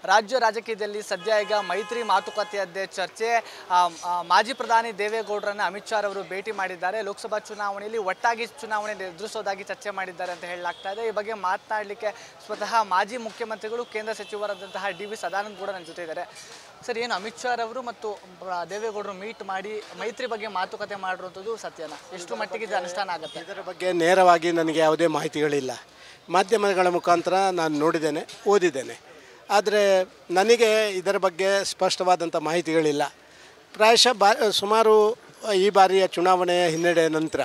ರಾಜ್ಯ ರಾಜಕೀಯದಲ್ಲಿ ಸದ್ಯ ಈಗ ಮೈತ್ರಿ ಮಾತುಕತೆಯದ್ದೇ ಚರ್ಚೆ ಆ, ಆ, ಮಾಜಿ ಪ್ರಧಾನಿ ದೇವೇಗೌಡರನ್ನ ಅಮಿತ್ ಶಾ ಅವರು ಭೇಟಿ ಮಾಡಿದ್ದಾರೆ ಲೋಕಸಭಾ ಚುನಾವಣೆಯಲ್ಲಿ ಒಟ್ಟಾಗಿ ಚುನಾವಣೆ ಎದುರಿಸೋದಾಗಿ ಚರ್ಚೆ ಮಾಡಿದ್ದಾರೆ ಅಂತ ಹೇಳಲಾಗ್ತಾ ಇದೆ ಈ ಬಗ್ಗೆ ಮಾತನಾಡಲಿಕ್ಕೆ ಸ್ವತಃ ಮಾಜಿ ಮುಖ್ಯಮಂತ್ರಿಗಳು ಕೇಂದ್ರ ಸಚಿವರಾದಂತಹ ಡಿ ವಿ ಸದಾನಂದ ಕೂಡ ನನ್ನ ಜೊತೆ ಇದ್ದಾರೆ ಸರ್ ಏನು ಅಮಿತ್ ಶಾ ಅವರು ಮತ್ತು ಬ- ದೇವೇಗೌಡರು ಮೀಟ್ ಮಾಡಿ ಮೈತ್ರಿ ಬಗ್ಗೆ ಮಾತುಕತೆ ಮಾಡಿರುವಂಥದ್ದು ಸತ್ಯನ ಎಷ್ಟು ಮಟ್ಟಿಗೆ ಇದು ಅನುಷ್ಠಾನ ಆಗುತ್ತೆ ಇದರ ಬಗ್ಗೆ ನೇರವಾಗಿ ನನಗೆ ಯಾವುದೇ ಮಾಹಿತಿಗಳಿಲ್ಲ ಮಾಧ್ಯಮಗಳ ಮುಖಾಂತರ ನಾನು ನೋಡಿದ್ದೇನೆ ಓದಿದ್ದೇನೆ ಆದರೆ ನನಗೆ ಇದರ ಬಗ್ಗೆ ಸ್ಪಷ್ಟವಾದಂಥ ಮಾಹಿತಿಗಳಿಲ್ಲ ಪ್ರಾಯಶಃ ಬಾ ಸುಮಾರು ಈ ಬಾರಿಯ ಚುನಾವಣೆಯ ಹಿನ್ನಡೆ ನಂತರ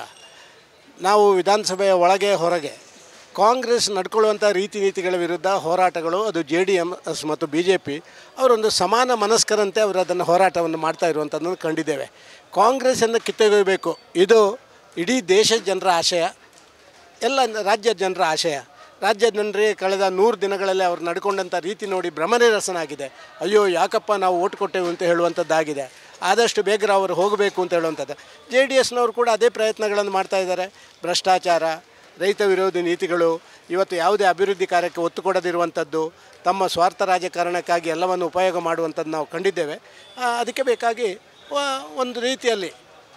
ನಾವು ವಿಧಾನಸಭೆಯ ಒಳಗೆ ಹೊರಗೆ ಕಾಂಗ್ರೆಸ್ ನಡ್ಕೊಳ್ಳುವಂಥ ರೀತಿ ನೀತಿಗಳ ವಿರುದ್ಧ ಹೋರಾಟಗಳು ಅದು ಜೆ ಡಿ ಎಮ್ ಎಸ್ ಮತ್ತು ಬಿ ಜೆ ಪಿ ಅವರೊಂದು ಸಮಾನ ಮನಸ್ಕರಂತೆ ಅವರು ಅದನ್ನು ಹೋರಾಟವನ್ನು ಮಾಡ್ತಾ ಇರುವಂಥದ್ದನ್ನು ಕಂಡಿದ್ದೇವೆ ಕಾಂಗ್ರೆಸ್ಸನ್ನು ಕಿತ್ತೊಯ್ಯಬೇಕು ಇದು ಇಡೀ ದೇಶದ ಜನರ ಆಶಯ ಎಲ್ಲ ರಾಜ್ಯ ಜನರ ಆಶಯ ರಾಜ್ಯ ಜನರಿಗೆ ಕಳೆದ ನೂರು ದಿನಗಳಲ್ಲಿ ಅವ್ರು ನಡ್ಕೊಂಡಂಥ ರೀತಿ ನೋಡಿ ಭ್ರಮನಿರಸನಾಗಿದೆ ಅಯ್ಯೋ ಯಾಕಪ್ಪ ನಾವು ಓಟ್ ಕೊಟ್ಟೆವು ಅಂತ ಹೇಳುವಂಥದ್ದಾಗಿದೆ ಆದಷ್ಟು ಬೇಗ ಅವರು ಹೋಗಬೇಕು ಅಂತ ಹೇಳುವಂಥದ್ದು ಜೆ ಡಿ ಎಸ್ನವರು ಕೂಡ ಅದೇ ಪ್ರಯತ್ನಗಳನ್ನು ಮಾಡ್ತಾ ಇದ್ದಾರೆ ಭ್ರಷ್ಟಾಚಾರ ರೈತ ವಿರೋಧಿ ನೀತಿಗಳು ಇವತ್ತು ಯಾವುದೇ ಅಭಿವೃದ್ಧಿ ಕಾರ್ಯಕ್ಕೆ ಒತ್ತು ಕೊಡದಿರುವಂಥದ್ದು ತಮ್ಮ ಸ್ವಾರ್ಥ ರಾಜಕಾರಣಕ್ಕಾಗಿ ಎಲ್ಲವನ್ನು ಉಪಯೋಗ ಮಾಡುವಂಥದ್ದು ನಾವು ಕಂಡಿದ್ದೇವೆ ಆ, ಅದಕ್ಕೆ ಬೇಕಾಗಿ ವ- ಒಂದು ರೀತಿಯಲ್ಲಿ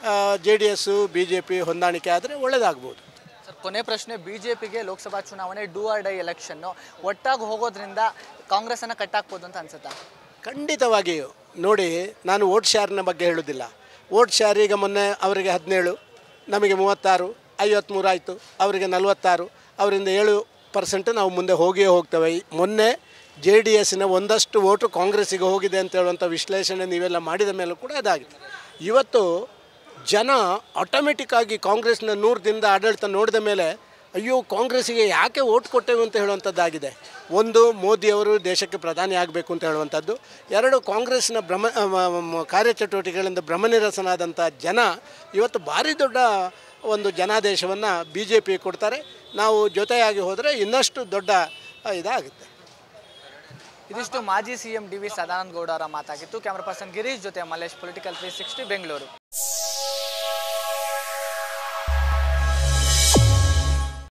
J D S B J P ಹೊಂದಾಣಿಕೆ ಆದರೆ ಒಳ್ಳೆಯದಾಗ್ಬೋದು ಸರ್ ಕೊನೆ ಪ್ರಶ್ನೆ ಬಿಜೆಪಿಗೆ ಲೋಕಸಭಾ ಚುನಾವಣೆ ಡೂ ಆರ್ ಡೈ ಎಲೆಕ್ಷನ್ನು ಒಟ್ಟಾಗಿ ಹೋಗೋದ್ರಿಂದ ಕಾಂಗ್ರೆಸ್ಸನ್ನು ಕಟ್ಟಾಕ್ಬೋದು ಅಂತ ಅನ್ಸುತ್ತಾ ಖಂಡಿತವಾಗಿಯೂ ನೋಡಿ ನಾನು ವೋಟ್ ಶೇರ್ನ ಬಗ್ಗೆ ಹೇಳೋದಿಲ್ಲ ವೋಟ್ ಶೇರ್ ಈಗ ಮೊನ್ನೆ ಅವರಿಗೆ ಹದಿನೇಳು ನಮಗೆ ಮೂವತ್ತಾರು ಐವತ್ತ್ಮೂರು ಆಯಿತು ಅವರಿಗೆ ನಲವತ್ತಾರು ಅವರಿಂದ ಏಳು ಪರ್ಸೆಂಟ್ ನಾವು ಮುಂದೆ ಹೋಗಿಯೇ ಹೋಗ್ತೇವೆ ಈ- ಮೊನ್ನೆ ಜೆ ಡಿ ಎಸ್ಸಿನ ಒಂದಷ್ಟು ವೋಟು ಕಾಂಗ್ರೆಸ್ಸಿಗೆ ಹೋಗಿದೆ ಅಂತ ಹೇಳುವಂಥ ವಿಶ್ಲೇಷಣೆ ನೀವೆಲ್ಲ ಮಾಡಿದ ಮೇಲೂ ಕೂಡ ಅದಾಗಿದೆ ಇವತ್ತು ಜನ ಆಟೋಮೆಟಿಕ್ ಆಗಿ ಕಾಂಗ್ರೆಸ್ನ ನೂರು ದಿನದ ಆಡಳಿತ ನೋಡಿದ ಮೇಲೆ ಅಯ್ಯೋ ಕಾಂಗ್ರೆಸ್ಸಿಗೆ ಯಾಕೆ ಓಟ್ ಕೊಟ್ಟೆವು ಅಂತ ಹೇಳುವಂಥದ್ದಾಗಿದೆ ಒಂದು ಮೋದಿಯವರು ದೇಶಕ್ಕೆ ಪ್ರಧಾನಿ ಆಗಬೇಕು ಅಂತ ಹೇಳುವಂಥದ್ದು ಎರಡು ಕಾಂಗ್ರೆಸ್ನ ಭ್ರಮ ಆ, ಮ- ಮ- ಕಾರ್ಯಚಟುವಟಿಕೆಗಳಿಂದ ಭ್ರಮನಿರಸನಾದಂಥ ಜನ ಇವತ್ತು ಭಾರಿ ದೊಡ್ಡ ಒಂದು ಜನಾದೇಶವನ್ನು ಬಿ ಜೆ ಪಿ ಕೊಡ್ತಾರೆ ನಾವು ಜೊತೆಯಾಗಿ ಹೋದರೆ ಇನ್ನಷ್ಟು ದೊಡ್ಡ ಆ, ಇದಾಗುತ್ತೆ ಇದಿಷ್ಟು ಮಾಜಿ CM D V Sadananda Gowda ಅವರ ಮಾತಾಗಿತ್ತು ಕ್ಯಾಮರಾ ಪರ್ಸನ್ ಗಿರೀಶ್ ಜೊತೆ Mallesh political three sixty Bengaluru